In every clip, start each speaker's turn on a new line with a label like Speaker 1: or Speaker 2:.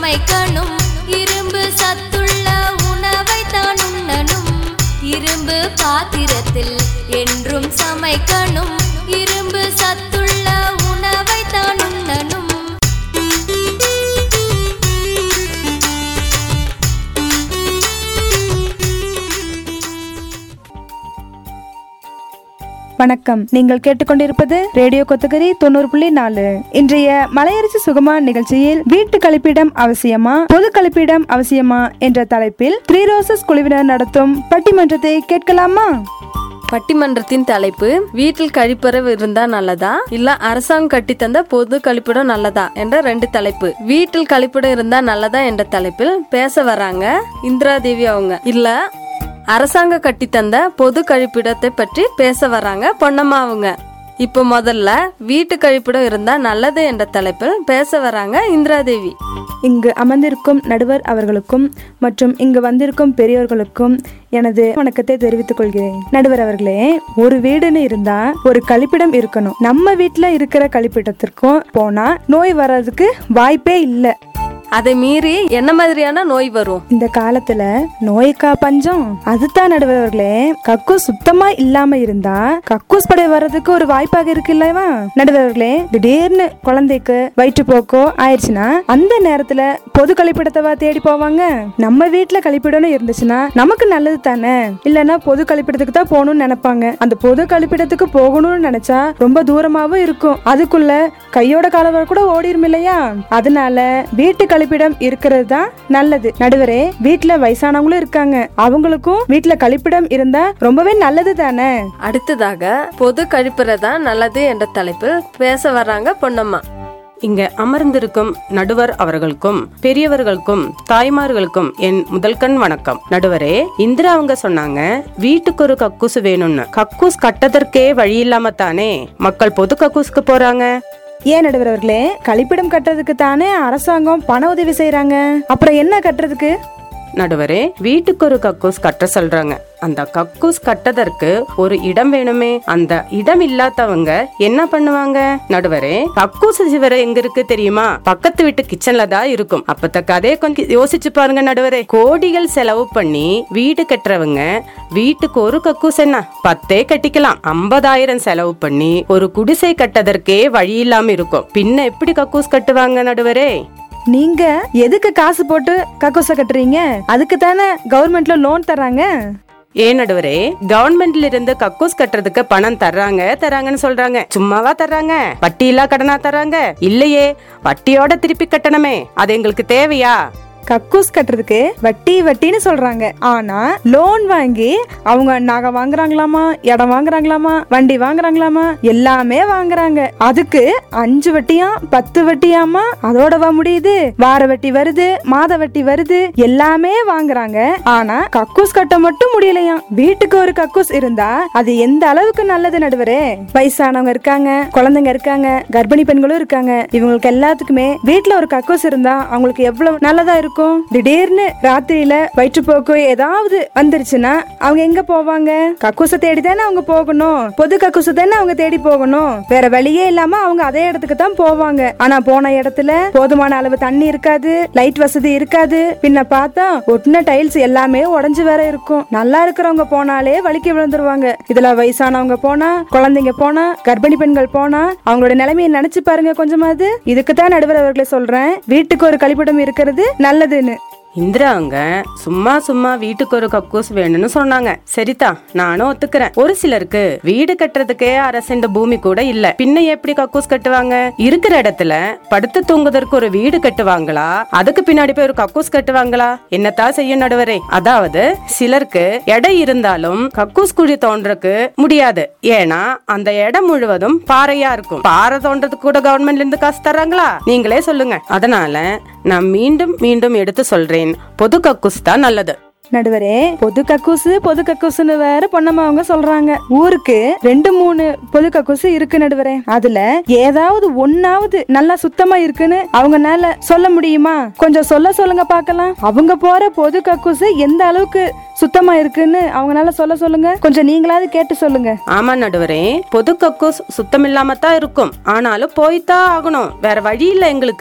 Speaker 1: சமைக்கணும் இரும்பு சத்துள்ள உணவை தான் உண்ணணும் இரும்பு பாத்திரத்தில் என்றும் சமைக்கணும் இரும்பு சத்துள்ள உணவை தான் உண்ணணும்
Speaker 2: வணக்கம் நீங்கள் கேட்டுக்கொண்டிருப்பது ரேடியோ கொத்தகரி தொண்ணூறு புள்ளி நாலு இன்றைய மலையரசி சுகமா நிகழ்ச்சியில் வீட்டு கழிப்பிடம் அவசியமா பொது கழிப்பிடம் அவசியமா என்ற தலைப்பில் த்ரீ ரோசஸ் குழுவினர் நடத்தும் பட்டிமன்றத்தை கேட்கலாமா
Speaker 3: பட்டிமன்றத்தின் தலைப்பு வீட்டில் கழிப்பறை இருந்தா நல்லதா இல்ல அரசாங்கம் கட்டி தந்த பொது கழிப்பிடம் நல்லதா என்ற ரெண்டு தலைப்பு வீட்டில் கழிப்பிடம் இருந்தா நல்லதா என்ற தலைப்பில் பேச வராங்க இந்திரா தேவி அவங்க இல்ல அரசாங்க கட்டி தந்த பொது கழிப்பிடத்தை பற்றி பேச வராங்க பொன்னம்மா அவங்க இப்போ முதல்ல வீட்டு கழிப்பிடம் இருந்தா நல்லது என்ற தலைப்பில் பேச வராங்க இந்திரா தேவி
Speaker 2: இங்கு அமர்ந்திருக்கும் நடுவர் அவர்களுக்கும் மற்றும் இங்கு வந்திருக்கும் பெரியோர்களுக்கும் எனது வணக்கத்தை தெரிவித்துக் கொள்கிறேன் நடுவர் அவர்களே ஒரு வீடுன்னு இருந்தா ஒரு கழிப்பிடம் இருக்கணும் நம்ம வீட்ல இருக்கிற கழிப்பிடத்திற்கும் போனா நோய் வர்றதுக்கு வாய்ப்பே இல்லை
Speaker 3: அதை மீறி என்ன மாதிரியான நோய் வரும்
Speaker 2: இந்த காலத்துல நோய்க்கா பஞ்சம் அதுதான் நடுவர்களே கக்கூஸ் சுத்தமா இல்லாம இருந்தா கக்கூஸ் படை வர்றதுக்கு ஒரு வாய்ப்பாக இருக்கு இல்லவா நடுவர்களே திடீர்னு குழந்தைக்கு வயிற்றுப்போக்கோ ஆயிடுச்சுன்னா அந்த நேரத்துல பொது கழிப்பிடத்தவா தேடி போவாங்க நம்ம வீட்டுல கழிப்பிடம்னு இருந்துச்சுன்னா நமக்கு நல்லது தானே இல்லைன்னா பொது கழிப்பிடத்துக்கு தான் போகணும்னு நினைப்பாங்க அந்த பொது கழிப்பிடத்துக்கு போகணும்னு நினைச்சா ரொம்ப தூரமாவும் இருக்கும் அதுக்குள்ள கையோட காலவர கூட ஓடிரும் இல்லையா அதனால வீட்டு கழிப்பிடம் இருக்கிறது தான் நல்லது நடுவரே வீட்டுல வயசானவங்களும் இருக்காங்க அவங்களுக்கும் வீட்டுல கழிப்பிடம் இருந்தா ரொம்பவே நல்லது தானே
Speaker 3: அடுத்ததாக பொது கழிப்பறை தான் நல்லது என்ற தலைப்பில் பேச வர்றாங்க பொன்னம்மா
Speaker 4: இங்க அமர்ந்திருக்கும் நடுவர் அவர்களுக்கும் பெரியவர்களுக்கும் தாய்மார்களுக்கும் என் முதல்கண் வணக்கம் நடுவரே இந்திரா அவங்க சொன்னாங்க வீட்டுக்கு ஒரு கக்கூசு வேணும்னு கக்கூஸ் கட்டதற்கே வழி இல்லாம தானே மக்கள் பொது கக்கூஸ்க்கு போறாங்க
Speaker 2: ஏன் நடுவர் அவர்களே கழிப்பிடம் கட்டுறதுக்கு தானே அரசாங்கம் பண உதவி செய்யறாங்க அப்புறம் என்ன கட்டுறதுக்கு
Speaker 4: நடுவரே வீட்டுக்கு ஒரு கக்கூஸ் கட்ட சொல்றாங்க அந்த கக்கூஸ் கட்டதற்கு ஒரு இடம் வேணுமே அந்த இடம் இல்லாதவங்க என்ன பண்ணுவாங்க நடுவரே கக்கூஸ் சிவரை எங்க இருக்கு தெரியுமா பக்கத்து வீட்டு கிச்சன்ல தான் இருக்கும் அப்பத்த கதையை கொஞ்சம் யோசிச்சு பாருங்க நடுவரே கோடிகள் செலவு பண்ணி வீடு கட்டுறவங்க வீட்டுக்கு ஒரு கக்கூஸ் என்ன பத்தே கட்டிக்கலாம் ஐம்பதாயிரம் செலவு பண்ணி ஒரு குடிசை கட்டதற்கே வழி இல்லாம இருக்கும் பின்ன எப்படி கக்கூஸ் கட்டுவாங்க நடுவரே
Speaker 2: நீங்க எதுக்கு காசு போட்டு கக்கூச கட்டுறீங்க அதுக்கு தானே கவர்மெண்ட்ல லோன் தர்றாங்க
Speaker 4: ஏன் நடுவரே கவர்மெண்ட்ல இருந்து கக்கூஸ் கட்டுறதுக்கு பணம் தர்றாங்க தராங்கன்னு சொல்றாங்க சும்மாவா தர்றாங்க வட்டி இல்லா கடனா தர்றாங்க இல்லையே வட்டியோட திருப்பி கட்டணுமே அது எங்களுக்கு தேவையா
Speaker 2: கக்கூஸ் கட்டுறதுக்கு வட்டி வட்டின்னு சொல்றாங்க ஆனா லோன் வாங்கி அவங்க நகை வாங்குறாங்களாமா இடம் வாங்குறாங்களாமா வண்டி வாங்குறாங்களாமா எல்லாமே வாங்குறாங்க அதுக்கு அஞ்சு வட்டியா பத்து வட்டியாமா அதோடவா முடியுது வார வட்டி வருது மாத வட்டி வருது எல்லாமே வாங்குறாங்க ஆனா கக்கூஸ் கட்ட மட்டும் முடியலையாம் வீட்டுக்கு ஒரு கக்கூஸ் இருந்தா அது எந்த அளவுக்கு நல்லது நடுவரே வயசானவங்க இருக்காங்க குழந்தைங்க இருக்காங்க கர்ப்பிணி பெண்களும் இருக்காங்க இவங்களுக்கு எல்லாத்துக்குமே வீட்டுல ஒரு கக்கூஸ் இருந்தா அவங்களுக்கு எவ்வளவு நல்லதா இருக்கும் திடீர்னு ராத்திரியில வயிற்றுப்போக்கு ஏதாவது வந்துருச்சுன்னா அவங்க எங்க போவாங்க கக்கூச தேடி தானே அவங்க போகணும் பொது கக்கூச தானே அவங்க தேடி போகணும் வேற வழியே இல்லாம அவங்க அதே இடத்துக்கு தான் போவாங்க ஆனா போன இடத்துல போதுமான அளவு தண்ணி இருக்காது லைட் வசதி இருக்காது பின்ன பார்த்தா ஒட்டின டைல்ஸ் எல்லாமே உடைஞ்சு வேற இருக்கும் நல்லா இருக்கிறவங்க போனாலே வலிக்கு விழுந்துருவாங்க இதுல வயசானவங்க போனா குழந்தைங்க போனா கர்ப்பிணி பெண்கள் போனா அவங்களோட நிலைமையை நினைச்சு பாருங்க கொஞ்சமாவது இதுக்கு தான் நடுவர் அவர்களை சொல்றேன் வீட்டுக்கு ஒரு கழிப்பிடம் இருக்கிறது நல்லதுன்னு
Speaker 4: இந்திரா அவங்க சும்மா சும்மா வீட்டுக்கு ஒரு கக்கூஸ் வேணும்னு சொன்னாங்க சரிதான் நானும் ஒத்துக்கிறேன் ஒரு சிலருக்கு வீடு கட்டுறதுக்கே அரசு பூமி கூட இல்ல பின்ன எப்படி கக்கூஸ் கட்டுவாங்க இருக்கிற இடத்துல படுத்து தூங்குவதற்கு ஒரு வீடு கட்டுவாங்களா அதுக்கு பின்னாடி போய் ஒரு கக்கூஸ் கட்டுவாங்களா என்னத்தான் செய்யும் நடுவரே அதாவது சிலருக்கு இடம் இருந்தாலும் கக்கூஸ் குழி தோன்றக்கு முடியாது ஏன்னா அந்த இடம் முழுவதும் பாறையா இருக்கும் பாறை தோன்றதுக்கு கூட கவர்மெண்ட்ல இருந்து காசு தர்றாங்களா நீங்களே சொல்லுங்க அதனால நான் மீண்டும் மீண்டும் எடுத்து சொல்றேன் பொது கக்கூஸ் தான் நல்லது
Speaker 2: நடுவரே பொது கக்கூசு பொது கக்கூசுன்னு வேற பொன்னம்மா அவங்க சொல்றாங்க ஊருக்கு ரெண்டு மூணு பொது கக்கூசு இருக்கு நடுவரே அதுல ஏதாவது ஒன்னாவது நல்லா சுத்தமா இருக்குன்னு அவங்கனால சொல்ல முடியுமா கொஞ்சம் சொல்ல சொல்லுங்க பார்க்கலாம் அவங்க போற பொது கக்கூசு எந்த அளவுக்கு சுத்தமா இருக்குன்னு அவங்கனால சொல்ல சொல்லுங்க கொஞ்சம் நீங்களாவது கேட்டு சொல்லுங்க
Speaker 4: ஆமா நடுவரே பொது கக்கூஸ் சுத்தம் இல்லாம தான் இருக்கும் ஆனாலும் போய்தான் ஆகணும் வேற வழி இல்ல எங்களுக்கு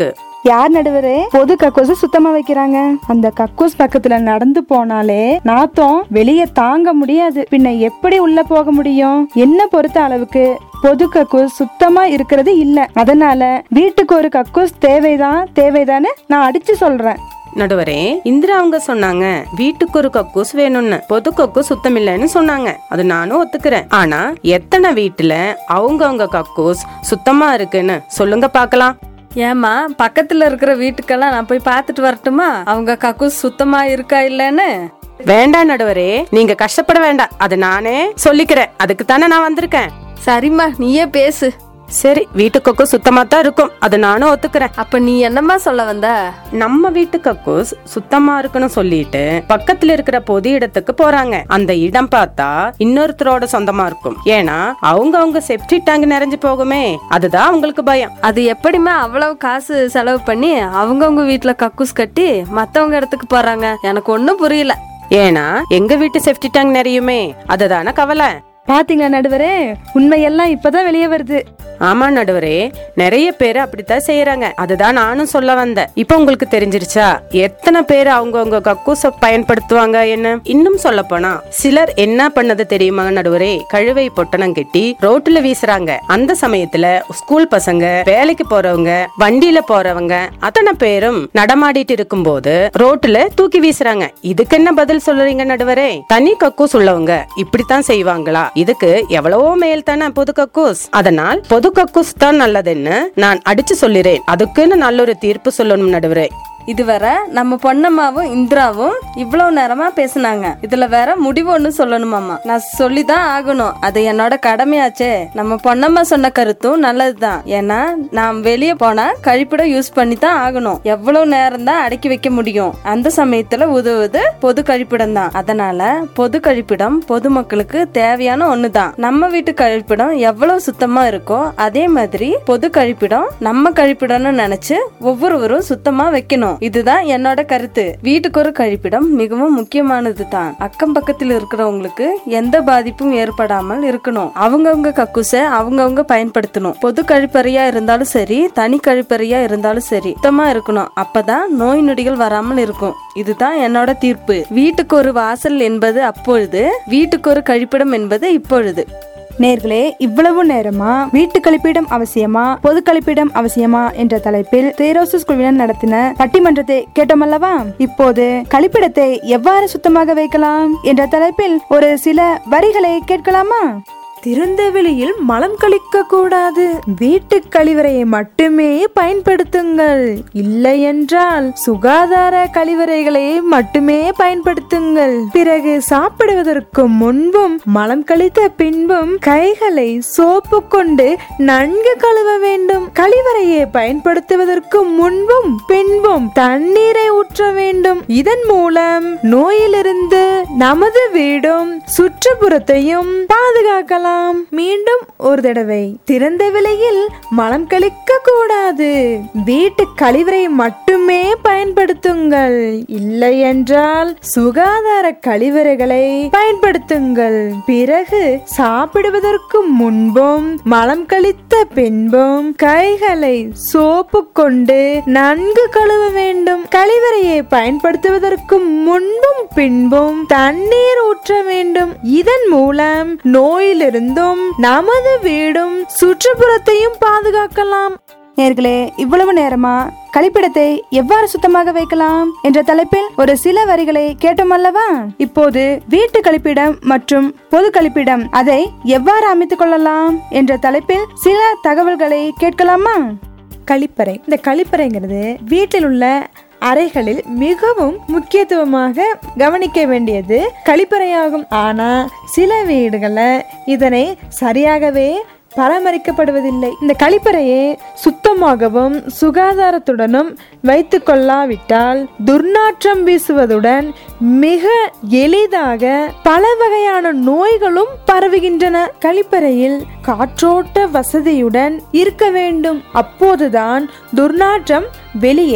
Speaker 2: யார் நடுவரே பொது கக்கூஸ் சுத்தமா வைக்கிறாங்க அந்த கக்கூஸ் பக்கத்துல நடந்து போனாலே நாத்தம் வெளியே தாங்க முடியாது பின்ன எப்படி உள்ள போக முடியும் என்ன பொறுத்த அளவுக்கு பொது கக்கூஸ் சுத்தமா இருக்கிறது இல்ல அதனால வீட்டுக்கு ஒரு கக்கூஸ் தேவைதான் தேவைதான்னு நான் அடிச்சு சொல்றேன்
Speaker 4: நடுவரே இந்திரா அவங்க சொன்னாங்க வீட்டுக்கு ஒரு கக்கூஸ் வேணும்னு பொது கக்கூஸ் சுத்தம் இல்லைன்னு சொன்னாங்க அது நானும் ஒத்துக்கிறேன் ஆனா எத்தனை வீட்டுல அவங்க அவங்க கக்கூஸ் சுத்தமா இருக்குன்னு சொல்லுங்க பார்க்கலாம்
Speaker 3: ஏமா பக்கத்துல இருக்கிற வீட்டுக்கெல்லாம் நான் போய் பார்த்துட்டு வரட்டுமா அவங்க கக்கூஸ் சுத்தமா இருக்கா இல்லைன்னு
Speaker 4: வேண்டாம் நடுவரே நீங்க கஷ்டப்பட வேண்டாம் அது நானே சொல்லிக்கிறேன் அதுக்கு தானே நான் வந்திருக்கேன்
Speaker 3: சரிம்மா நீயே பேசு
Speaker 4: சரி வீட்டு கக்கூஸ் சுத்தமா தான் இருக்கும் அது நானும் ஒத்துக்கிறேன்
Speaker 3: அப்ப நீ என்னம்மா சொல்ல வந்த
Speaker 4: நம்ம வீட்டு கக்கூஸ் சுத்தமா இருக்குன்னு சொல்லிட்டு பக்கத்துல இருக்கிற பொது இடத்துக்கு போறாங்க அந்த இடம் பார்த்தா இன்னொருத்தரோட சொந்தமா இருக்கும் ஏன்னா அவங்க அவங்க செப்டி டேங்க் நிறைஞ்சு போகுமே அதுதான் அவங்களுக்கு பயம்
Speaker 3: அது எப்படிம்மா அவ்வளவு காசு செலவு பண்ணி அவங்கவங்க வீட்டுல கக்கூஸ் கட்டி மத்தவங்க இடத்துக்கு போறாங்க எனக்கு ஒன்னும் புரியல
Speaker 4: ஏன்னா எங்க வீட்டு செப்டி டேங்க் நிறையுமே அதுதானே கவலை
Speaker 2: பாத்தீங்களா நடுவரே உண்மையெல்லாம் இப்பதான் வெளியே வருது
Speaker 4: ஆமா நடுவரே நிறைய பேர் அப்படித்தான் செய்யறாங்க அதுதான் நானும் சொல்ல வந்தேன் இப்போ உங்களுக்கு தெரிஞ்சிருச்சா எத்தனை பேர் அவங்கவங்க கக்கூச பயன்படுத்துவாங்க என்ன இன்னும் சொல்ல போனா சிலர் என்ன பண்ணது தெரியுமா நடுவரே கழுவை பொட்டணம் கட்டி ரோட்ல வீசுறாங்க அந்த சமயத்துல ஸ்கூல் பசங்க வேலைக்கு போறவங்க வண்டியில போறவங்க அத்தனை பேரும் நடமாடிட்டு இருக்கும்போது ரோட்ல தூக்கி வீசுறாங்க இதுக்கு என்ன பதில் சொல்றீங்க நடுவரே தனி கக்கூஸ் உள்ளவங்க இப்படித்தான் செய்வாங்களா இதுக்கு எவ்வளவோ மேல் தானே பொது கக்கூஸ் அதனால் பொது கக்கூஸ் தான் நல்லதுன்னு நான் அடிச்சு சொல்லிறேன் அதுக்குன்னு நல்ல ஒரு தீர்ப்பு சொல்லணும் நடுவரே
Speaker 3: இதுவரை நம்ம பொன்னம்மாவும் இந்திராவும் இவ்வளவு நேரமா பேசுனாங்க இதுல வேற முடிவு ஒண்ணு சொல்லணுமாமா நான் சொல்லிதான் ஆகணும் அது என்னோட கடமையாச்சே நம்ம பொன்னம்மா சொன்ன கருத்தும் நல்லதுதான் ஏன்னா நாம் வெளியே போனா கழிப்பிடம் யூஸ் பண்ணி தான் ஆகணும் எவ்வளவு நேரம் தான் அடக்கி வைக்க முடியும் அந்த சமயத்துல உதவுது பொது கழிப்பிடம் தான் அதனால பொது கழிப்பிடம் பொதுமக்களுக்கு தேவையான ஒண்ணுதான் நம்ம வீட்டு கழிப்பிடம் எவ்வளவு சுத்தமா இருக்கோ அதே மாதிரி பொது கழிப்பிடம் நம்ம கழிப்பிடம்னு நினைச்சு ஒவ்வொருவரும் சுத்தமா வைக்கணும் இதுதான் என்னோட கருத்து வீட்டுக்கு ஒரு கழிப்பிடம் மிகவும் முக்கியமானது தான் அக்கம் பக்கத்தில் இருக்கிறவங்களுக்கு எந்த பாதிப்பும் ஏற்படாமல் இருக்கணும் அவங்கவங்க கக்கூச அவங்கவங்க பயன்படுத்தணும் பொது கழிப்பறையா இருந்தாலும் சரி தனி கழிப்பறையா இருந்தாலும் சரி சுத்தமா இருக்கணும் அப்பதான் நோய் நொடிகள் வராமல் இருக்கும் இதுதான் என்னோட தீர்ப்பு வீட்டுக்கு ஒரு வாசல் என்பது அப்பொழுது வீட்டுக்கு ஒரு கழிப்பிடம் என்பது இப்பொழுது
Speaker 2: நேர்களே இவ்வளவு நேரமா வீட்டு கழிப்பிடம் அவசியமா பொது கழிப்பிடம் அவசியமா என்ற தலைப்பில் தேரோசஸ் குழுவினர் நடத்தின பட்டிமன்றத்தை கேட்டோமல்லவா இப்போது கழிப்பிடத்தை எவ்வாறு சுத்தமாக வைக்கலாம் என்ற தலைப்பில் ஒரு சில வரிகளை கேட்கலாமா திறந்த வெளியில் மலம் கழிக்க கூடாது வீட்டு கழிவறையை மட்டுமே பயன்படுத்துங்கள் இல்லை என்றால் சுகாதார கழிவறைகளை மட்டுமே பயன்படுத்துங்கள் பிறகு சாப்பிடுவதற்கு முன்பும் மலம் கழித்த பின்பும் கைகளை சோப்பு கொண்டு நன்கு கழுவ வேண்டும் கழிவறையை பயன்படுத்துவதற்கு முன்பும் பின்பும் தண்ணீரை ஊற்ற வேண்டும் இதன் மூலம் நோயிலிருந்து நமது வீடும் சுற்றுப்புறத்தையும் பாதுகாக்கலாம் மீண்டும் ஒரு தடவை திறந்த வெளியில் மலம் கழிக்க கூடாது வீட்டு கழிவறை மட்டுமே பயன்படுத்துங்கள் இல்லை என்றால் சுகாதார கழிவறைகளை பயன்படுத்துங்கள் பிறகு சாப்பிடுவதற்கு முன்பும் மலம் கழித்த பின்பும் கைகளை சோப்பு கொண்டு நன்கு கழுவ வேண்டும் கழிவறையை பயன்படுத்துவதற்கு முன்பும் பின்பும் தண்ணீர் ஊற்ற வேண்டும் இதன் மூலம் நோயிலிருந்தும் நமது வீடும் சுற்றுப்புறத்தையும் பாதுகாக்கலாம் நேர்களே இவ்வளவு நேரமா கழிப்பிடத்தை எவ்வாறு சுத்தமாக வைக்கலாம் என்ற தலைப்பில் ஒரு சில வரிகளை கேட்டோம் அல்லவா இப்போது வீட்டு கழிப்பிடம் மற்றும் பொது கழிப்பிடம் அதை எவ்வாறு அமைத்துக் கொள்ளலாம் என்ற தலைப்பில் சில தகவல்களை கேட்கலாமா கழிப்பறை இந்த கழிப்பறைங்கிறது வீட்டில் உள்ள அறைகளில் மிகவும் முக்கியத்துவமாக கவனிக்க வேண்டியது கழிப்பறையாகும் ஆனா சில வீடுகளில் இதனை சரியாகவே பராமரிக்கப்படுவதில்லை இந்த கழிப்பறையை சுத்தமாகவும் சுகாதாரத்துடனும் வைத்து கொள்ளாவிட்டால் துர்நாற்றம் வீசுவதுடன் மிக எளிதாக பல வகையான நோய்களும் பரவுகின்றன கழிப்பறையில் காற்றோட்ட வசதியுடன் இருக்க வேண்டும் அப்போதுதான் துர்நாற்றம் வெளியே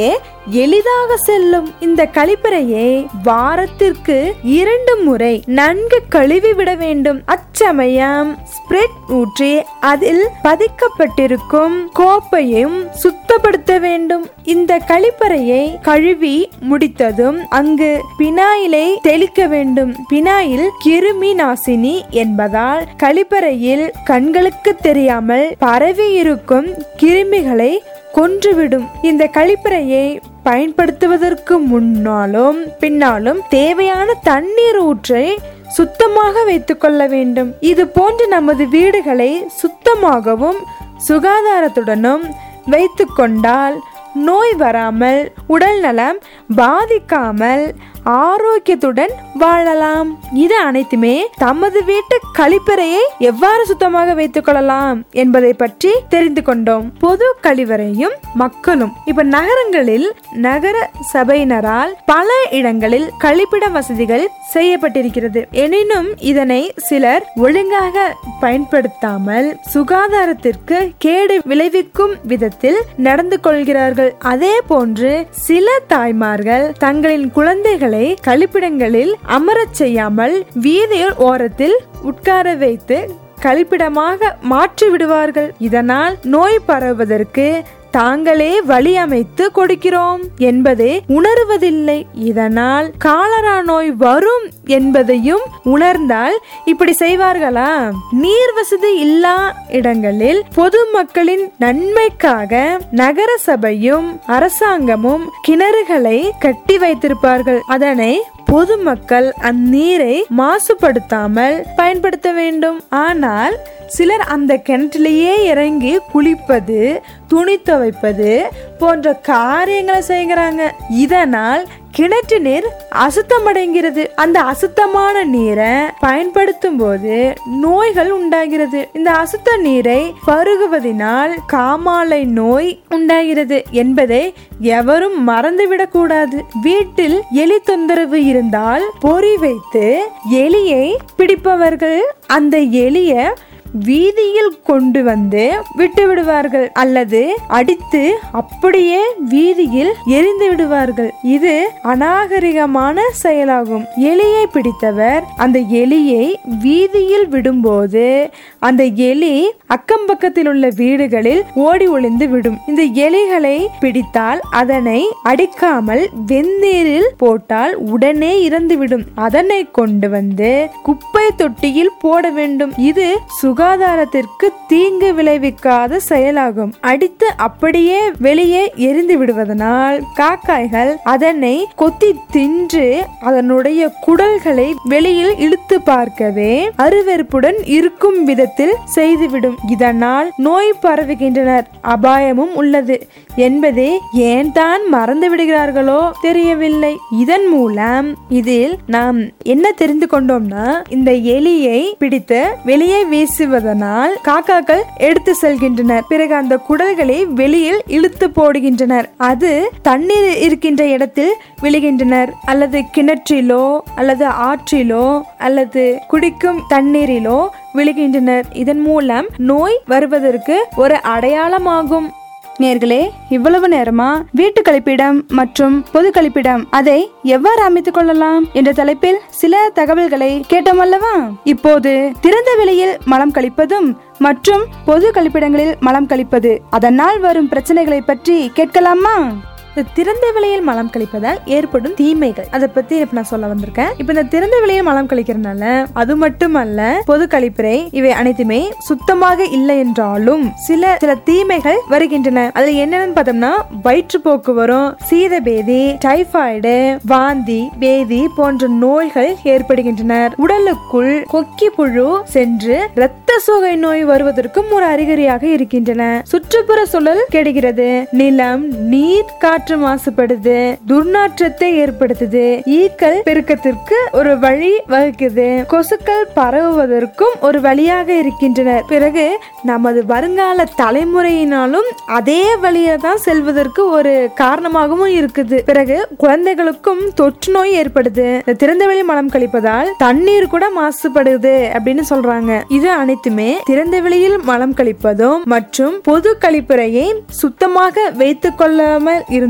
Speaker 2: எளிதாக செல்லும் இந்த கழிப்பறையை வாரத்திற்கு இரண்டு முறை நன்கு கழுவி விட வேண்டும் அச்சமயம் ஸ்பிரிட் ஊற்றி அதில் பதிக்கப்பட்டிருக்கும் கோப்பையும் சுத்தப்படுத்த வேண்டும் இந்த கழிப்பறையை கழுவி முடித்ததும் அங்கு பினாயிலை தெளிக்க வேண்டும் பினாயில் கிருமி நாசினி என்பதால் கழிப்பறையில் கண்களுக்கு தெரியாமல் பரவி இருக்கும் கிருமிகளை கொன்றுவிடும் இந்த கழிப்பறையை பயன்படுத்துவதற்கு முன்னாலும் பின்னாலும் தேவையான தண்ணீர் ஊற்றை சுத்தமாக வைத்துக்கொள்ள வேண்டும் இது போன்று நமது வீடுகளை சுத்தமாகவும் சுகாதாரத்துடனும் வைத்துக்கொண்டால் நோய் வராமல் உடல் நலம் பாதிக்காமல் ஆரோக்கியத்துடன் வாழலாம் இது அனைத்துமே தமது வீட்டு கழிப்பறையை எவ்வாறு சுத்தமாக வைத்துக் கொள்ளலாம் என்பதை பற்றி தெரிந்து கொண்டோம் பொது கழிவறையும் மக்களும் இப்ப நகரங்களில் நகர சபையினரால் பல இடங்களில் கழிப்பிட வசதிகள் செய்யப்பட்டிருக்கிறது எனினும் இதனை சிலர் ஒழுங்காக பயன்படுத்தாமல் சுகாதாரத்திற்கு கேடு விளைவிக்கும் விதத்தில் நடந்து கொள்கிறார்கள் அதே போன்று சில தாய்மார்கள் தங்களின் குழந்தைகளை கழிப்பிடங்களில் அமரச் செய்யாமல் வீதியில் ஓரத்தில் உட்கார வைத்து கழிப்பிடமாக மாற்றி விடுவார்கள் இதனால் நோய் பரவுவதற்கு தாங்களே வழி அமைத்து கொடுக்கிறோம் என்பதை உணர்வதில்லை இதனால் காலரா நோய் வரும் என்பதையும் உணர்ந்தால் இப்படி செய்வார்களா நீர் வசதி இல்லா இடங்களில் பொதுமக்களின் நன்மைக்காக நகர சபையும் அரசாங்கமும் கிணறுகளை கட்டி வைத்திருப்பார்கள் அதனை பொதுமக்கள் அந்நீரை மாசுபடுத்தாமல் பயன்படுத்த வேண்டும் ஆனால் சிலர் அந்த கிணற்றிலேயே இறங்கி குளிப்பது துணி துவைப்பது போன்ற காரியங்களை செய்கிறாங்க இதனால் கிணற்று நீர் அசுத்தமடைகிறது அந்த அசுத்தமான நீரை பயன்படுத்தும் போது நோய்கள் உண்டாகிறது இந்த அசுத்த நீரை பருகுவதினால் காமாலை நோய் உண்டாகிறது என்பதை எவரும் மறந்துவிடக் கூடாது வீட்டில் எலி தொந்தரவு இருந்தால் பொறி வைத்து எலியை பிடிப்பவர்கள் அந்த எலிய வீதியில் கொண்டு வந்து விட்டு விடுவார்கள் அல்லது அடித்து அப்படியே வீதியில் எரிந்து விடுவார்கள் இது அநாகரிகமான செயலாகும் எலியை பிடித்தவர் அந்த எலியை வீதியில் விடும்போது அந்த எலி அக்கம் பக்கத்தில் உள்ள வீடுகளில் ஓடி ஒளிந்து விடும் இந்த எலிகளை பிடித்தால் அதனை அடிக்காமல் வெந்நீரில் போட்டால் உடனே இறந்துவிடும் அதனை கொண்டு வந்து குப்பை தொட்டியில் போட வேண்டும் இது சுகாதாரத்திற்கு தீங்கு விளைவிக்காத செயலாகும் அடித்து அப்படியே வெளியே எரிந்து விடுவதனால் காக்காய்கள் அதனை கொத்தி தின்று அதனுடைய குடல்களை வெளியில் இழுத்து பார்க்கவே அருவெறுப்புடன் இருக்கும் விதத்தில் செய்துவிடும் இதனால் நோய் பரவுகின்றனர் அபாயமும் உள்ளது என்பதை ஏன் தான் மறந்து விடுகிறார்களோ தெரியவில்லை இதன் மூலம் இதில் நாம் என்ன தெரிந்து கொண்டோம்னா இந்த எலியை பிடித்து வெளியே வீசுவதனால் காக்காக்கள் எடுத்து செல்கின்றனர் பிறகு அந்த குடல்களை வெளியில் இழுத்து போடுகின்றனர் அது தண்ணீர் இருக்கின்ற இடத்தில் விழுகின்றனர் அல்லது கிணற்றிலோ அல்லது ஆற்றிலோ அல்லது குடிக்கும் தண்ணீரிலோ விழுகின்றனர் இதன் மூலம் நோய் வருவதற்கு ஒரு அடையாளமாகும் நேர்களே இவ்வளவு நேரமா வீட்டு கழிப்பிடம் மற்றும் பொது கழிப்பிடம் அதை எவ்வாறு அமைத்துக் கொள்ளலாம் என்ற தலைப்பில் சில தகவல்களை கேட்டோம் அல்லவா இப்போது திறந்த வெளியில் மலம் கழிப்பதும் மற்றும் பொது கழிப்பிடங்களில் மலம் கழிப்பது அதனால் வரும் பிரச்சனைகளை பற்றி கேட்கலாமா இந்த திறந்த வெளியில் மலம் கழிப்பதால் ஏற்படும் தீமைகள் அதை பத்தி இப்ப நான் சொல்ல வந்திருக்கேன் இப்ப இந்த திறந்த வெளியில் மலம் கழிக்கிறதுனால அது மட்டுமல்ல பொது கழிப்பறை இவை அனைத்துமே சுத்தமாக இல்லை என்றாலும் சில சில தீமைகள் வருகின்றன அதுல என்னன்னு பார்த்தோம்னா வயிற்றுப்போக்கு வரும் சீத பேதி டைபாய்டு வாந்தி பேதி போன்ற நோய்கள் ஏற்படுகின்றன உடலுக்குள் கொக்கி புழு சென்று இரத்த சோகை நோய் வருவதற்கும் ஒரு அறிகுறியாக இருக்கின்றன சுற்றுப்புற சூழல் கெடுகிறது நிலம் நீர் காற்று மாசுபடுது துர்நாற்றத்தை ஏற்படுத்துது ஈக்கள் பெருக்கத்திற்கு ஒரு வழி வகுக்குது கொசுக்கள் பரவுவதற்கும் ஒரு வழியாக இருக்கின்றனர் பிறகு நமது வருங்கால தலைமுறையினாலும் அதே வழியை தான் செல்வதற்கு ஒரு காரணமாகவும் இருக்குது பிறகு குழந்தைகளுக்கும் தொற்று நோய் ஏற்படுது இந்த திறந்தவெளி மலம் கழிப்பதால் தண்ணீர் கூட மாசுபடுது அப்படின்னு சொல்றாங்க இது அனைத்துமே திறந்த வெளியில் மலம் கழிப்பதும் மற்றும் பொது கழிப்பறையை சுத்தமாக வைத்துக் கொள்ளாமல் இருந்தால்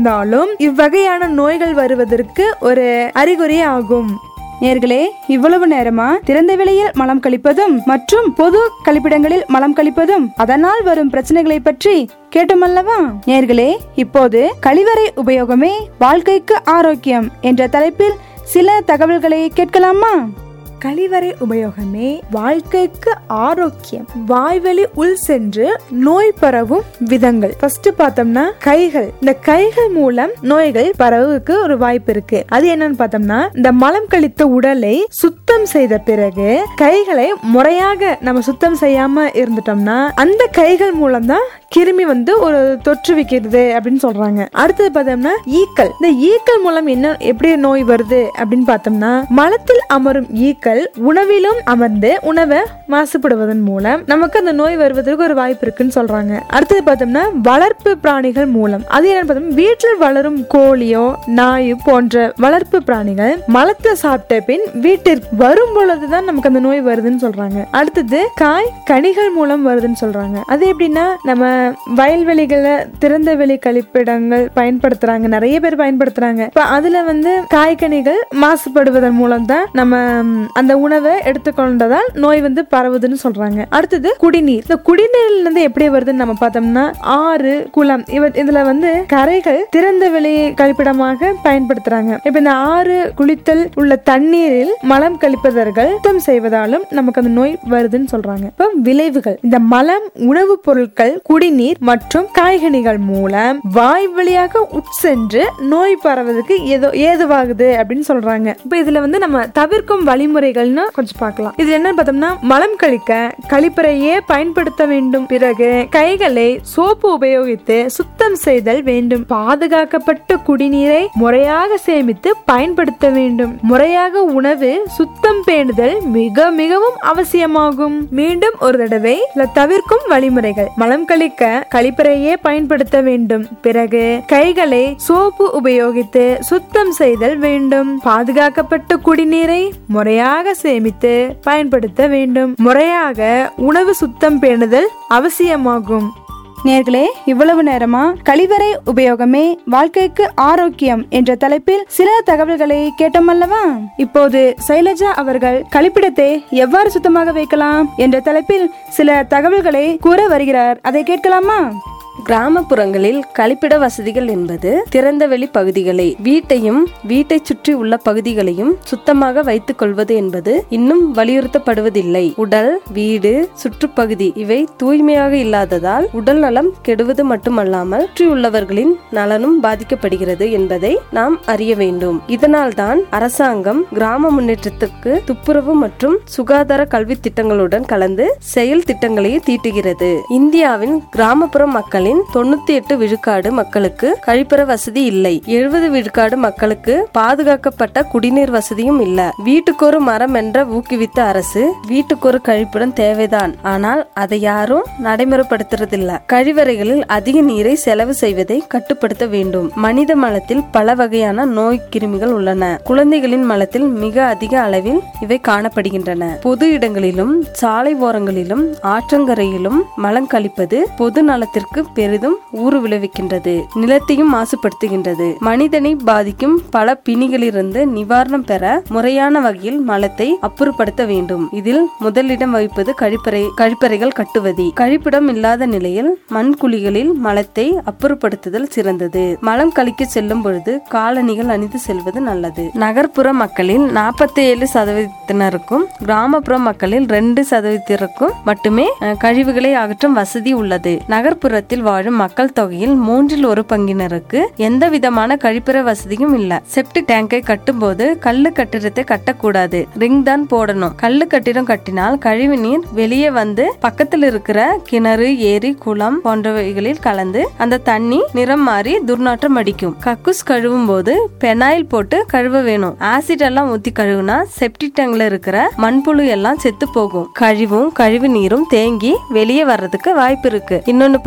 Speaker 2: இருந்தாலும் இவ்வகையான நோய்கள் வருவதற்கு ஒரு அறிகுறி ஆகும் நேர்களே இவ்வளவு நேரமா திறந்த வெளியில் மலம் கழிப்பதும் மற்றும் பொது கழிப்பிடங்களில் மலம் கழிப்பதும் அதனால் வரும் பிரச்சனைகளை பற்றி கேட்டோமல்லவா நேர்களே இப்போது கழிவறை உபயோகமே வாழ்க்கைக்கு ஆரோக்கியம் என்ற தலைப்பில் சில தகவல்களை கேட்கலாமா கழிவறை உபயோகமே வாழ்க்கைக்கு ஆரோக்கியம் வாய்வழி உள் சென்று நோய் பரவும் விதங்கள் ஃபர்ஸ்ட் பார்த்தோம்னா கைகள் இந்த கைகள் மூலம் நோய்கள் பரவுவதற்கு ஒரு வாய்ப்பு இருக்கு அது என்னன்னு பார்த்தோம்னா இந்த மலம் கழித்த உடலை சுத்தம் செய்த பிறகு கைகளை முறையாக நம்ம சுத்தம் செய்யாம இருந்துட்டோம்னா அந்த கைகள் மூலம் தான் கிருமி வந்து ஒரு தொற்றுவிக்கிறது அப்படின்னு சொல்றாங்க அடுத்தது பார்த்தோம்னா ஈக்கள் இந்த ஈக்கள் மூலம் என்ன எப்படி நோய் வருது அப்படின்னு பார்த்தோம்னா மலத்தில் அமரும் ஈக்கள் உணவிலும் அமர்ந்து உணவை மாசுபடுவதன் மூலம் நமக்கு அந்த நோய் வருவதற்கு ஒரு வாய்ப்பு இருக்குன்னு சொல்றாங்க அடுத்தது பார்த்தோம்னா வளர்ப்பு பிராணிகள் மூலம் அது என்னன்னு பார்த்தோம்னா வீட்டில் வளரும் கோழியோ நாயோ போன்ற வளர்ப்பு பிராணிகள் மலத்தை சாப்பிட்ட பின் வீட்டிற்கு வரும் பொழுதுதான் நமக்கு அந்த நோய் வருதுன்னு சொல்றாங்க அடுத்தது காய் கனிகள் மூலம் வருதுன்னு சொல்றாங்க அது எப்படின்னா நம்ம வயல்வெளிகளை திறந்த வெளி கழிப்பிடங்கள் பயன்படுத்துறாங்க நிறைய பேர் பயன்படுத்துறாங்க இப்ப அதுல வந்து காய்கனிகள் மாசுபடுவதன் மூலம் தான் நம்ம ம், அந்த உணவை எடுத்துக்கொண்டதால் நோய் வந்து பரவுதுன்னு சொல்றாங்க அடுத்தது குடிநீர் இந்த குடிநீர்ல இருந்து எப்படி வருதுன்னு நம்ம பார்த்தோம்னா ஆறு குளம் இவ இதுல வந்து கரைகள் திறந்த வெளி கழிப்பிடமாக பயன்படுத்துறாங்க இப்ப இந்த ஆறு குளித்தல் உள்ள தண்ணீரில் மலம் கழிப்பதர்கள் சுத்தம் செய்வதாலும் நமக்கு அந்த நோய் வருதுன்னு சொல்றாங்க இப்ப விளைவுகள் இந்த மலம் உணவுப் பொருட்கள் குடிநீர் மற்றும் காய்கனிகள் மூலம் வாய் வழியாக உட்சென்று நோய் பரவதுக்கு ஏதோ ஏதுவாகுது அப்படின்னு சொல்றாங்க இப்ப இதுல வந்து நம்ம தவிர்க்கும் வழிமுறைகள்னு கொஞ்சம் பார்க்கலாம் இது என்னன்னு பார்த்தோம்னா மலம் கழிக்க கழிப்பறையே பயன்படுத்த வேண்டும் பிறகு கைகளை சோப்பு உபயோகித்து சுத்தம் செய்தல் வேண்டும் பாதுகாக்கப்பட்ட குடிநீரை முறையாக சேமித்து பயன்படுத்த வேண்டும் முறையாக உணவு சுத்தம் பேணுதல் மிக மிகவும் அவசியமாகும் மீண்டும் ஒரு தடவை இதுல தவிர்க்கும் வழிமுறைகள் மலம் கழிக்க கழிப்பறையே பயன்படுத்த வேண்டும் பிறகு கைகளை சோப்பு உபயோகித்து சுத்தம் செய்தல் வேண்டும் பாதுகாக்கப்பட்ட குடிநீரை முறையாக சேமித்து பயன்படுத்த வேண்டும் முறையாக உணவு சுத்தம் பேணுதல் அவசியமாகும் நேர்களே இவ்வளவு நேரமா கழிவறை உபயோகமே வாழ்க்கைக்கு ஆரோக்கியம் என்ற தலைப்பில் சில தகவல்களை கேட்டோம் அல்லவா இப்போது சைலஜா அவர்கள் கழிப்பிடத்தை எவ்வாறு சுத்தமாக வைக்கலாம் என்ற தலைப்பில் சில தகவல்களை கூற வருகிறார் அதை கேட்கலாமா
Speaker 3: கிராமப்புறங்களில் கழிப்பிட வசதிகள் என்பது திறந்தவெளி பகுதிகளை வீட்டையும் வீட்டை சுற்றி உள்ள பகுதிகளையும் சுத்தமாக வைத்துக் கொள்வது என்பது இன்னும் வலியுறுத்தப்படுவதில்லை உடல் வீடு சுற்றுப்பகுதி இவை தூய்மையாக இல்லாததால் உடல் நலம் கெடுவது மட்டுமல்லாமல் சுற்றியுள்ளவர்களின் நலனும் பாதிக்கப்படுகிறது என்பதை நாம் அறிய வேண்டும் இதனால்தான் அரசாங்கம் கிராம முன்னேற்றத்துக்கு துப்புரவு மற்றும் சுகாதார கல்வி திட்டங்களுடன் கலந்து செயல் திட்டங்களை தீட்டுகிறது இந்தியாவின் கிராமப்புற மக்களின் தொண்ணூத்தி எட்டு விழுக்காடு மக்களுக்கு கழிப்பற வசதி இல்லை எழுபது விழுக்காடு மக்களுக்கு பாதுகாக்கப்பட்ட குடிநீர் வசதியும் இல்ல வீட்டுக்கொரு மரம் என்ற ஊக்குவித்த அரசு வீட்டுக்கொரு கழிப்பிடம் தேவைதான் ஆனால் அதை யாரும் நடைமுறைப்படுத்துறதில்ல கழிவறைகளில் அதிக நீரை செலவு செய்வதை கட்டுப்படுத்த வேண்டும் மனித மலத்தில் பல வகையான நோய் கிருமிகள் உள்ளன குழந்தைகளின் மலத்தில் மிக அதிக அளவில் இவை காணப்படுகின்றன பொது இடங்களிலும் சாலை ஓரங்களிலும் ஆற்றங்கரையிலும் மலம் கழிப்பது பொது நலத்திற்கு பெரிதும் ஊறு விளைவிக்கின்றது நிலத்தையும் மாசுபடுத்துகின்றது மனிதனை பாதிக்கும் பல பிணிகளிலிருந்து நிவாரணம் பெற முறையான வகையில் மலத்தை அப்புறப்படுத்த வேண்டும் இதில் முதலிடம் வகிப்பது கழிப்பறை கழிப்பறைகள் கட்டுவதி கழிப்பிடம் இல்லாத நிலையில் மண் குழிகளில் மலத்தை அப்புறப்படுத்துதல் சிறந்தது மலம் கழிக்க செல்லும் பொழுது காலணிகள் அணிந்து செல்வது நல்லது நகர்ப்புற மக்களில் நாற்பத்தி ஏழு சதவீதத்தினருக்கும் கிராமப்புற மக்களில் ரெண்டு சதவீதத்திற்கும் மட்டுமே அஹ், கழிவுகளை அகற்றும் வசதி உள்ளது நகர்ப்புறத்தில் வாழும் மக்கள் தொகையில் மூன்றில் ஒரு பங்கினருக்கு எந்த விதமான கழிப்பிற வசதியும் இல்ல செப்டிக் டேங்கை கட்டும்போது கல்லு கட்டிடத்தை கட்டக்கூடாது ரிங் தான் போடணும் கல்லு கட்டிடம் கட்டினால் கழிவு நீர் வெளியே வந்து பக்கத்தில் இருக்கிற கிணறு ஏரி குளம் போன்றவைகளில் கலந்து அந்த தண்ணி நிறம் மாறி துர்நாற்றம் அடிக்கும் கக்கூஸ் கழுவும் போது பெனாயில் போட்டு கழுவ வேணும் ஆசிட் எல்லாம் ஊத்தி கழுவுனா செப்டிக் டேங்க்ல இருக்கிற மண்புழு எல்லாம் செத்து போகும் கழிவும் கழிவு நீரும் தேங்கி வெளியே வர்றதுக்கு வாய்ப்பு இருக்கு இன்னொன்னு பார்த்தா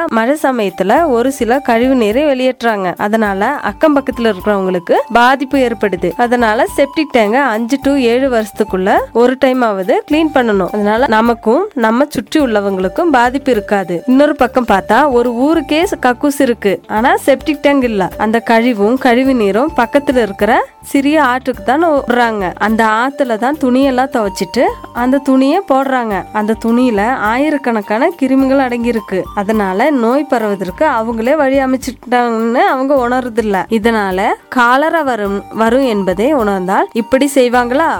Speaker 3: மழை சமயத்துல ஒரு சில கழிவு நீரை வெளியேற்றுறாங்க அதனால அக்கம் பக்கத்துல இருக்கிறவங்களுக்கு பாதிப்பு ஏற்படுது அதனால செப்டிக் டேங்க அஞ்சு டு ஏழு வருஷத்துக்குள்ள ஒரு டைம் ஆவது கிளீன் பண்ணணும் அதனால நமக்கும் நம்ம சுற்றி உள்ளவங்களுக்கும் பாதிப்பு இருக்காது இன்னொரு பக்கம் பார்த்தா ஒரு ஊருக்கே கக்கூஸ் இருக்கு ஆனா செப்டிக் டேங்க் இல்ல அந்த கழிவும் கழிவு நீரும் பக்கத்துல இருக்கிற சிறிய ஆற்றுக்கு தான் விடுறாங்க அந்த ஆத்துல தான் துணியெல்லாம் துவைச்சிட்டு அந்த துணியை போடுறாங்க அந்த துணியில ஆயிரக்கணக்கான கிருமிகள் அடங்கியிருக்கு அதனால நோய் பரவுவதற்கு அவங்களே வழி அமைச்சிட்டாங்கன்னு அவங்க உணர்றதில்ல இதனால காலரா வரும் வரும் என்பதை உணர்ந்தால் இப்படி செய்வாங்களா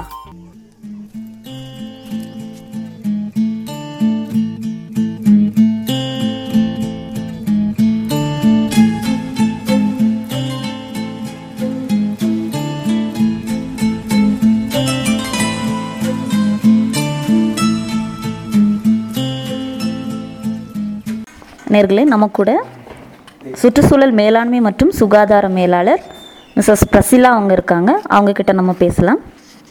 Speaker 5: நேர்களே நம்ம கூட சுற்றுச்சூழல் மேலாண்மை மற்றும் சுகாதார மேலாளர் மிஸ்ஸஸ் பிரசிலா அவங்க இருக்காங்க அவங்க கிட்ட நம்ம பேசலாம்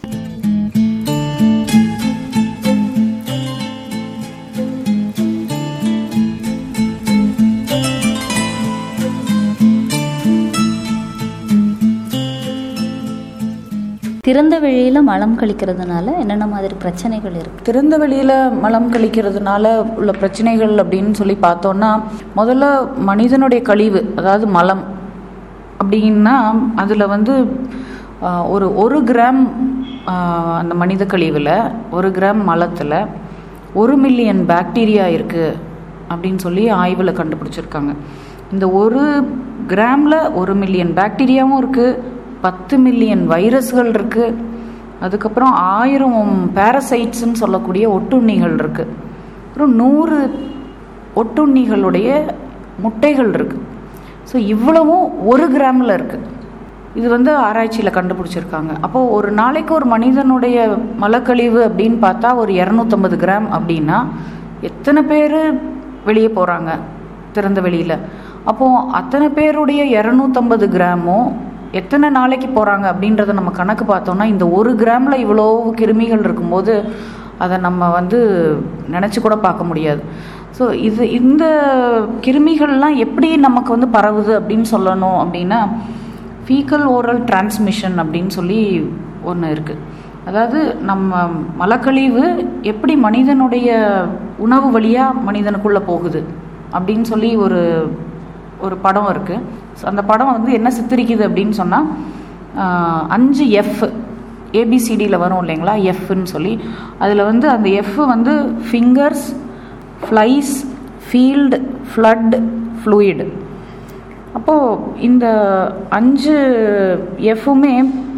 Speaker 5: திறந்த வெளியில மலம் கழிக்கிறதுனால என்னென்ன மாதிரி பிரச்சனைகள் இருக்கு
Speaker 6: திறந்த வெளியில் மலம் கழிக்கிறதுனால உள்ள பிரச்சனைகள் அப்படின்னு சொல்லி பார்த்தோன்னா முதல்ல மனிதனுடைய கழிவு அதாவது மலம் அப்படின்னா அதில் வந்து ஆஹ், ஒரு ஒரு கிராம் ஆஹ், அந்த மனித கழிவில் ஒரு கிராம் மலத்தில் ஒரு மில்லியன் பாக்டீரியா இருக்குது அப்படின்னு சொல்லி ஆய்வில் கண்டுபிடிச்சிருக்காங்க இந்த ஒரு கிராமில் ஒரு மில்லியன் பாக்டீரியாவும் இருக்குது பத்து மில்லியன் வைரஸ்கள் இருக்குது அதுக்கப்புறம் ஆயிரம் பேரசைட்ஸ்ன்னு சொல்லக்கூடிய ஒட்டுண்ணிகள் இருக்குது அப்புறம் நூறு ஒட்டுண்ணிகளுடைய முட்டைகள் இருக்குது ஸோ இவ்வளவும் ஒரு கிராமில் இருக்குது இது வந்து ஆராய்ச்சியில் கண்டுபிடிச்சிருக்காங்க அப்போது ஒரு நாளைக்கு ஒரு மனிதனுடைய மலக்கழிவு அப்படின்னு பார்த்தா ஒரு இரநூத்தம்பது கிராம் அப்படின்னா எத்தனை பேர் வெளியே போகிறாங்க திறந்த வெளியில் அப்போது அத்தனை பேருடைய இரநூத்தம்பது கிராமும் எத்தனை நாளைக்கு போகிறாங்க அப்படின்றத நம்ம கணக்கு பார்த்தோம்னா இந்த ஒரு கிராமில் இவ்வளோ கிருமிகள் இருக்கும்போது அதை நம்ம வந்து நினச்சி கூட பார்க்க முடியாது ஸோ இது இந்த கிருமிகள்லாம் எப்படி நமக்கு வந்து பரவுது அப்படின்னு சொல்லணும் அப்படின்னா ஃபீக்கல் ஓரல் டிரான்ஸ்மிஷன் அப்படின்னு சொல்லி ஒன்று இருக்குது அதாவது நம்ம மலக்கழிவு எப்படி மனிதனுடைய உணவு வழியாக மனிதனுக்குள்ளே போகுது அப்படின்னு சொல்லி ஒரு ஒரு படம் இருக்குது ஸோ அந்த படம் வந்து என்ன சித்தரிக்குது அப்படின்னு சொன்னால் அஞ்சு எஃப் ஏபிசிடியில் வரும் இல்லைங்களா எஃப்னு சொல்லி அதில் வந்து அந்த எஃப் வந்து fingers flies field flood fluid அப்போது இந்த அஞ்சு எஃப்புமே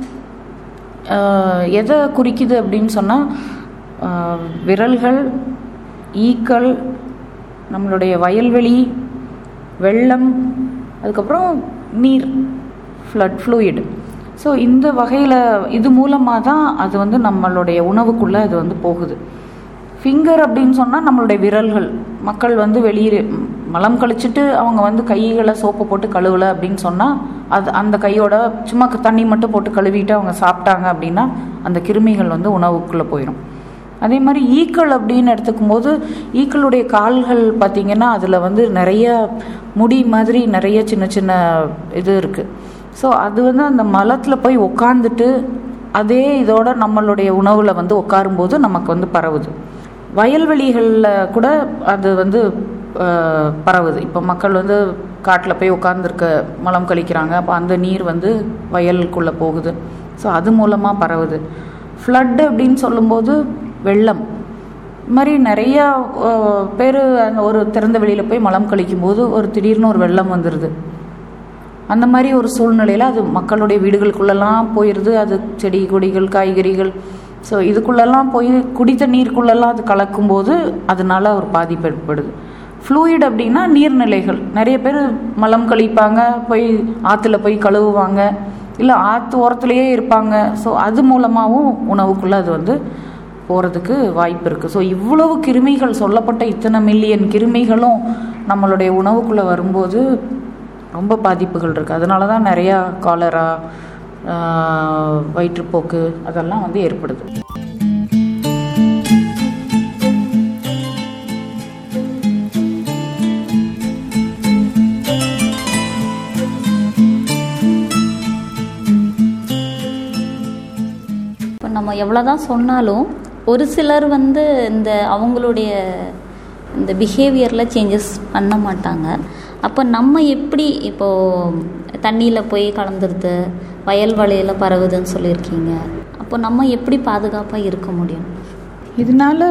Speaker 6: எதை குறிக்குது அப்படின்னு சொன்னால் விரல்கள் ஈக்கள் நம்மளுடைய வயல்வெளி வெள்ளம் அதுக்கப்புறம் நீர் ஃப்ளட் ஃப்ளூயிடு ஸோ இந்த வகையில் இது மூலமாக தான் அது வந்து நம்மளுடைய உணவுக்குள்ளே அது வந்து போகுது ஃபிங்கர் அப்படின்னு சொன்னால் நம்மளுடைய விரல்கள் மக்கள் வந்து வெளியே மலம் கழிச்சிட்டு அவங்க வந்து கைகளை சோப்பு போட்டு கழுவலை அப்படின்னு சொன்னால் அது அந்த கையோட சும்மா தண்ணி மட்டும் போட்டு கழுவிட்டு அவங்க சாப்பிட்டாங்க அப்படின்னா அந்த கிருமிகள் வந்து உணவுக்குள்ளே போயிடும் அதே மாதிரி ஈக்கள் அப்படின்னு எடுத்துக்கும் போது ஈக்களுடைய கால்கள் பார்த்திங்கன்னா அதில் வந்து நிறைய முடி மாதிரி நிறைய சின்ன சின்ன இது இருக்குது ஸோ அது வந்து அந்த மலத்தில் போய் உக்காந்துட்டு அதே இதோட நம்மளுடைய உணவில் வந்து உட்காரும்போது நமக்கு வந்து பரவுது வயல்வெளிகளில் கூட அது வந்து அஹ், பரவுது இப்போ மக்கள் வந்து காட்டில் போய் உட்காந்துருக்க மலம் கழிக்கிறாங்க அப்போ அந்த நீர் வந்து வயலுக்குள்ளே போகுது ஸோ அது மூலமாக பரவுது ஃப்ளட் அப்படின்னு சொல்லும்போது வெள்ளம் இது மாதிரி நிறையா பேர் அந்த ஒரு திறந்த வெளியில் போய் மலம் கழிக்கும்போது ஒரு திடீர்னு ஒரு வெள்ளம் வந்துடுது அந்த மாதிரி ஒரு சூழ்நிலையில் அது மக்களுடைய வீடுகளுக்குள்ளெல்லாம் போயிடுது அது செடி கொடிகள் காய்கறிகள் ஸோ இதுக்குள்ளெல்லாம் போய் குடித்த நீருக்குள்ளெல்லாம் அது கலக்கும்போது அதனால ஒரு பாதிப்பு ஏற்படுது ஃப்ளூயிட் அப்படின்னா நீர்நிலைகள் நிறைய பேர் மலம் கழிப்பாங்க போய் ஆற்றுல போய் கழுவுவாங்க இல்லை ஆற்று ஓரத்துலேயே இருப்பாங்க ஸோ அது மூலமாகவும் உணவுக்குள்ளே அது வந்து போகிறதுக்கு வாய்ப்பு இருக்குது ஸோ இவ்வளவு கிருமிகள் சொல்லப்பட்ட இத்தனை மில்லியன் கிருமிகளும் நம்மளுடைய உணவுக்குள்ளே வரும்போது ரொம்ப பாதிப்புகள் இருக்குது அதனால தான் நிறையா காலரா ஆஹ், வயிற்றுப்போக்கு அதெல்லாம் வந்து ஏற்படுது
Speaker 5: எவ்வளோதான் சொன்னாலும் ஒரு சிலர் வந்து இந்த அவங்களுடைய இந்த பிஹேவியரில் சேஞ்சஸ் பண்ண மாட்டாங்க அப்போ நம்ம எப்படி இப்போது தண்ணியில் போய் கலந்துருது வயல் வலையில் பரவுதுன்னு சொல்லியிருக்கீங்க அப்போ நம்ம எப்படி பாதுகாப்பாக இருக்க முடியும்
Speaker 6: இதனால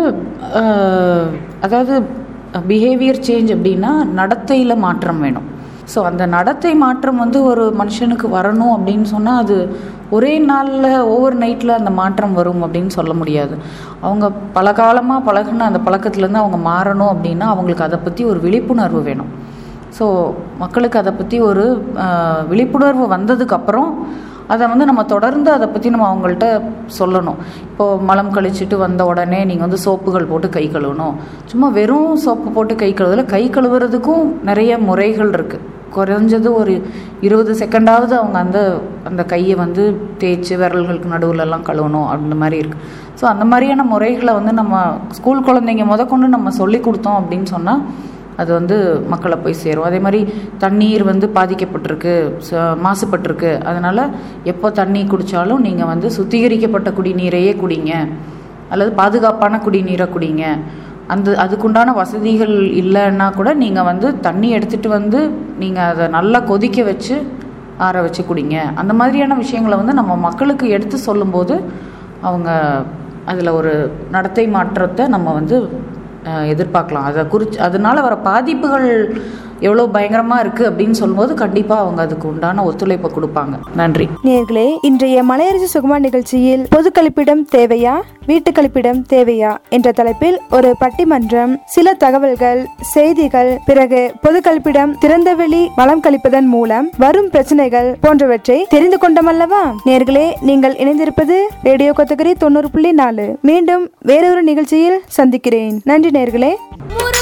Speaker 6: அஹ், அதாவது பிஹேவியர் சேஞ்ச் அப்படின்னா நடத்தையில் மாற்றம் வேணும் ஸோ அந்த நடத்தை மாற்றம் வந்து ஒரு மனுஷனுக்கு வரணும் அப்படின்னு சொன்னால் அது ஒரே நாளில் ஓவர் நைட்டில் அந்த மாற்றம் வரும் அப்படின்னு சொல்ல முடியாது அவங்க பல காலமாக பழகுன அந்த பழக்கத்துலேருந்து அவங்க மாறணும் அப்படின்னா அவங்களுக்கு அதை பற்றி ஒரு விழிப்புணர்வு வேணும் ஸோ மக்களுக்கு அதை பற்றி ஒரு அஹ், விழிப்புணர்வு வந்ததுக்கப்புறம் அதை வந்து நம்ம தொடர்ந்து அதை பற்றி நம்ம அவங்கள்ட்ட சொல்லணும் இப்போது மலம் கழிச்சிட்டு வந்த உடனே நீங்கள் வந்து சோப்புகள் போட்டு கை கழுவணும் சும்மா வெறும் சோப்பு போட்டு கை கழுவுல கை கழுவுறதுக்கும் நிறைய முறைகள் இருக்குது குறைஞ்சது ஒரு இருபது செகண்டாவது அவங்க அந்த அந்த கையை வந்து தேய்ச்சி விரல்களுக்கு நடுவுலலாம் கழுவணும் அந்த மாதிரி இருக்குது ஸோ அந்த மாதிரியான முறைகளை வந்து நம்ம ஸ்கூல் குழந்தைங்க முதற்கொண்டு நம்ம சொல்லி கொடுத்தோம் அப்படின்னு சொன்னால் அது வந்து மக்களை போய் சேரும் அதே மாதிரி தண்ணீர் வந்து பாதிக்கப்பட்டிருக்கு ச- மாசுபட்டிருக்கு அதனால் எப்போ தண்ணி குடித்தாலும் நீங்கள் வந்து சுத்திகரிக்கப்பட்ட குடிநீரையே குடிங்க அல்லது பாதுகாப்பான குடிநீரை குடிங்க அந்த அதுக்குண்டான வசதிகள் இல்லைன்னா கூட நீங்கள் வந்து தண்ணி எடுத்துகிட்டு வந்து நீங்கள் அதை நல்லா கொதிக்க வச்சு ஆற வச்சு குடிங்க அந்த மாதிரியான விஷயங்களை வந்து நம்ம மக்களுக்கு எடுத்து சொல்லும்போது அவங்க அதில் ஒரு நடத்தை மாற்றத்தை நம்ம வந்து அஹ், எதிர்பார்க்கலாம் அதை குறித்து அதனால வர பாதிப்புகள் எவ்வளோ பயங்கரமாக இருக்குது அப்படின்னு சொல்லும்போது கண்டிப்பாக அவங்க அதுக்கு உண்டான ஒத்துழைப்பை கொடுப்பாங்க நன்றி
Speaker 2: நேர்களே இன்றைய மலையரசு சுகுமா நிகழ்ச்சியில் பொது கழிப்பிடம் தேவையா வீட்டு கழிப்பிடம் தேவையா என்ற தலைப்பில் ஒரு பட்டிமன்றம் சில தகவல்கள் செய்திகள் பிறகு பொது கழிப்பிடம் திறந்தவெளி மலம் கழிப்பதன் மூலம் வரும் பிரச்சனைகள் போன்றவற்றை தெரிந்து கொண்டோமல்லவா நேர்களே நீங்கள் இணைந்திருப்பது ரேடியோ கொத்தகரி தொண்ணூறு புள்ளி நாலு மீண்டும் வேறொரு நிகழ்ச்சியில் சந்திக்கிறேன் நன்றி நேர்களே
Speaker 1: முரு